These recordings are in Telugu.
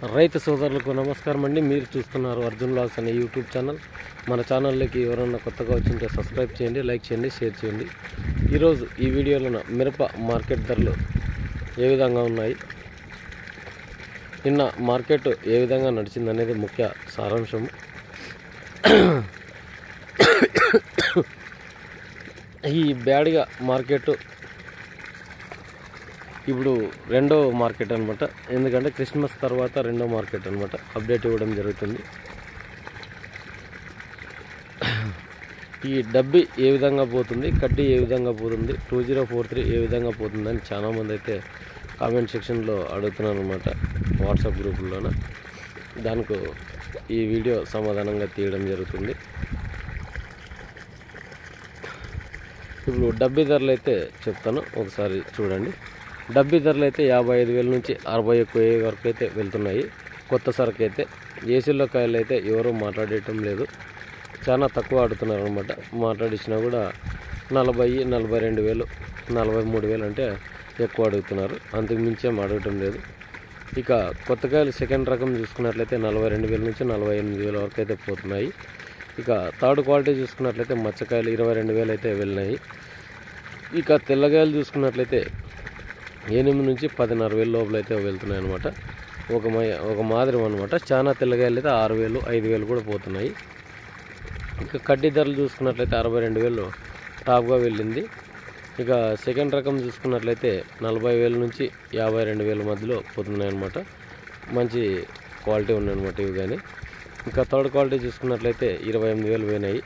రైతు సోదరులకు నమస్కారం అండి మీరు చూస్తున్నారు అర్జున్ లాగ్స్ అనే యూట్యూబ్ ఛానల్ మన ఛానల్లోకి ఎవరన్నా కొత్తగా వచ్చింటే సబ్స్క్రైబ్ చేయండి లైక్ చేయండి షేర్ చేయండి ఈరోజు ఈ వీడియోలో మిరప మార్కెట్ ధరలు ఏ విధంగా ఉన్నాయి నిన్న మార్కెట్ ఏ విధంగా నడిచింది అనేది ముఖ్య సారాంశం ఈ బ్యాడ్గా మార్కెట్ ఇప్పుడు రెండో మార్కెట్ అనమాట ఎందుకంటే క్రిస్మస్ తర్వాత రెండో మార్కెట్ అనమాట అప్డేట్ ఇవ్వడం జరుగుతుంది ఈ డబ్బి ఏ విధంగా పోతుంది కడ్డీ ఏ విధంగా పోతుంది టూ జీరో ఫోర్ త్రీ ఏ విధంగా పోతుంది అని చాలామంది అయితే కామెంట్ సెక్షన్లో అడుగుతున్నారు అనమాట వాట్సాప్ గ్రూపుల్లోన దానికి ఈ వీడియో సమాధానంగా తీయడం జరుగుతుంది ఇప్పుడు డబ్బీ ధరలు అయితే చెప్తాను ఒకసారి చూడండి డబ్బీ ధరలు అయితే యాభై ఐదు వేల నుంచి అరవై ఒక్క వెయ్యి వరకు అయితే వెళ్తున్నాయి కొత్త సరుకు అయితే ఏసీలో కాయలు అయితే ఎవరు మాట్లాడటం లేదు చాలా తక్కువ ఆడుతున్నారు అనమాట మాట్లాడించినా కూడా నలభై నలభై రెండు వేలు నలభై మూడు వేలు అంటే ఎక్కువ అడుగుతున్నారు అంతకు మించి ఏం అడగటం లేదు ఇక కొత్త కాయలు సెకండ్ రకం చూసుకున్నట్లయితే నలభై రెండు వేల నుంచి నలభై ఎనిమిది వేల వరకు అయితే పోతున్నాయి ఇక థర్డ్ క్వాలిటీ చూసుకున్నట్లయితే మచ్చకాయలు ఇరవై రెండు వేలు అయితే వెళ్ళినాయి ఇక తెల్లగాయలు చూసుకున్నట్లయితే ఎనిమిది నుంచి పదిన్నర వేల లోపల అయితే వెళ్తున్నాయి అనమాట ఒక మా ఒక మాదిరి అనమాట చాలా తెల్లగాయలు అయితే ఆరు వేలు ఐదు వేలు కూడా పోతున్నాయి ఇక కడ్డీ ధరలు చూసుకున్నట్లయితే అరవై రెండు వేలు టాప్గా వెళ్ళింది ఇక సెకండ్ రకం చూసుకున్నట్లయితే నలభై వేల నుంచి యాభై రెండు వేల మధ్యలో పోతున్నాయి అనమాట మంచి క్వాలిటీ ఉన్నాయన్నమాట ఇవి కానీ ఇంకా థర్డ్ క్వాలిటీ చూసుకున్నట్లయితే ఇరవై ఎనిమిది వేలు పోయినాయి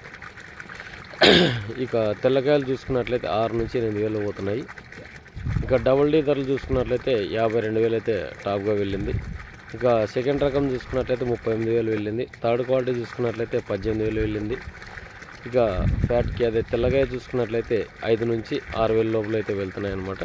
ఇక తెల్లకాయలు చూసుకున్నట్లయితే ఆరు నుంచి ఎనిమిది వేలు పోతున్నాయి ఇక డబుల్ డీ ధరలు చూసుకున్నట్లయితే యాభై రెండు వేలు అయితే టాప్గా వెళ్ళింది ఇక సెకండ్ రకం చూసుకున్నట్లయితే ముప్పై ఎనిమిది వేలు వెళ్ళింది థర్డ్ క్వాలిటీ చూసుకున్నట్లయితే పద్దెనిమిది వేలు వెళ్ళింది ఇక ఫ్యాట్కి అదే తెల్లగాయ చూసుకున్నట్లయితే ఐదు నుంచి ఆరు వేల లోపల అయితే వెళ్తున్నాయి అన్నమాట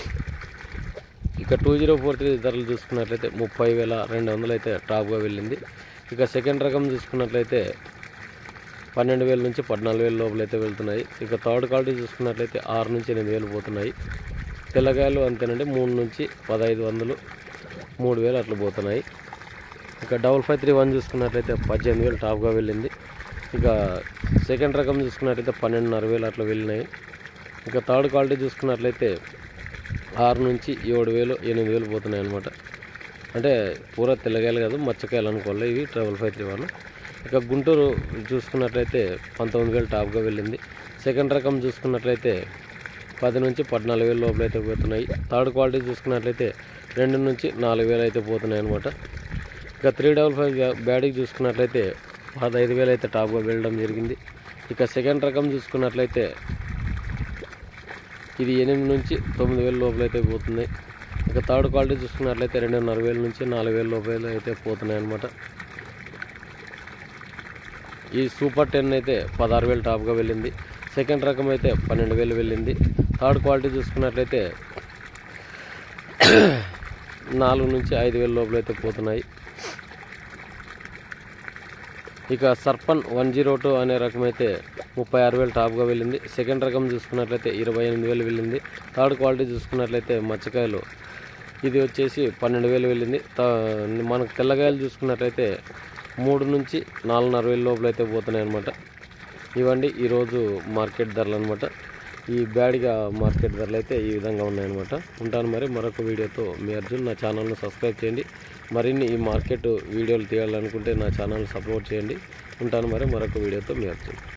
ఇక టూ జీరో ఫోర్ త్రీ ధరలు చూసుకున్నట్లయితే ముప్పై వేల రెండు వందలు అయితే టాప్గా వెళ్ళింది ఇక సెకండ్ రకం చూసుకున్నట్లయితే పన్నెండు వేల నుంచి పద్నాలుగు వేల లోపల అయితే వెళ్తున్నాయి ఇక థర్డ్ క్వాలిటీ చూసుకున్నట్లయితే ఆరు నుంచి ఎనిమిది వేలు పోతున్నాయి తెల్లగాయలు అంతేనండి మూడు నుంచి పదహైదు వందలు మూడు వేలు అట్లా పోతున్నాయి ఇక డబల్ ఫైవ్ త్రీ వన్ చూసుకున్నట్లయితే పద్దెనిమిది వేలు టాప్గా వెళ్ళింది ఇక సెకండ్ రకం చూసుకున్నట్లయితే పన్నెండున్నర వేలు అట్లా వెళ్ళినాయి ఇక థర్డ్ క్వాలిటీ చూసుకున్నట్లయితే ఆరు నుంచి ఏడు వేలు ఎనిమిది వేలు పోతున్నాయి అనమాట అంటే పూర తెల్లగాయలు కాదు మచ్చకాయలు అనుకోవాలి ఇవి ట్రబుల్ ఫైవ్ త్రీ వన్ ఇక గుంటూరు చూసుకున్నట్లయితే పంతొమ్మిది వేలు టాప్గా వెళ్ళింది సెకండ్ రకం చూసుకున్నట్లయితే పది నుంచి పద్నాలుగు వేల లోపల అయితే పోతున్నాయి థర్డ్ క్వాలిటీ చూసుకున్నట్లయితే రెండు నుంచి నాలుగు వేలు అయితే పోతున్నాయి అనమాట ఇక త్రీ డబల్ ఫైవ్ బ్యాడీకి చూసుకున్నట్లయితే పదహైదు వేలు అయితే టాప్గా వెళ్ళడం జరిగింది ఇక సెకండ్ రకం చూసుకున్నట్లయితే ఇది ఎనిమిది నుంచి తొమ్మిది వేల లోపల అయితే పోతుంది ఇక థర్డ్ క్వాలిటీ చూసుకున్నట్లయితే రెండున్నర వేల నుంచి నాలుగు వేల లోపల అయితే పోతున్నాయి అనమాట ఈ సూపర్ టెన్ అయితే పదహారు వేలు టాప్గా వెళ్ళింది సెకండ్ రకం అయితే పన్నెండు వేలు వెళ్ళింది థర్డ్ క్వాలిటీ చూసుకున్నట్లయితే నాలుగు నుంచి ఐదు వేల లోపల అయితే పోతున్నాయి ఇక సర్పన్ వన్ జీరో టూ అనే రకం అయితే ముప్పై ఆరు వేలు టాప్గా వెళ్ళింది సెకండ్ రకం చూసుకున్నట్లయితే ఇరవై ఎనిమిది వేలు వెళ్ళింది థర్డ్ క్వాలిటీ చూసుకున్నట్లయితే మచ్చకాయలు ఇది వచ్చేసి పన్నెండు వేలు వెళ్ళింది త- మనకు తెల్లగాయలు చూసుకున్నట్లయితే మూడు నుంచి నాలుగున్నర వేల లోపల అయితే పోతున్నాయి అనమాట ఇవండి ఈరోజు మార్కెట్ ధరలు అనమాట ఈ బ్యాడ్గా మార్కెట్ ధరలు అయితే ఈ విధంగా ఉన్నాయన్నమాట ఉంటాను మరి మరొక వీడియోతో మీ అర్జున్ నా ఛానల్ను సబ్స్క్రైబ్ చేయండి మరిన్ని ఈ మార్కెట్ వీడియోలు తీయాలనుకుంటే నా ఛానల్ సపోర్ట్ చేయండి ఉంటాను మరి మరొక వీడియోతో మీ అర్జున్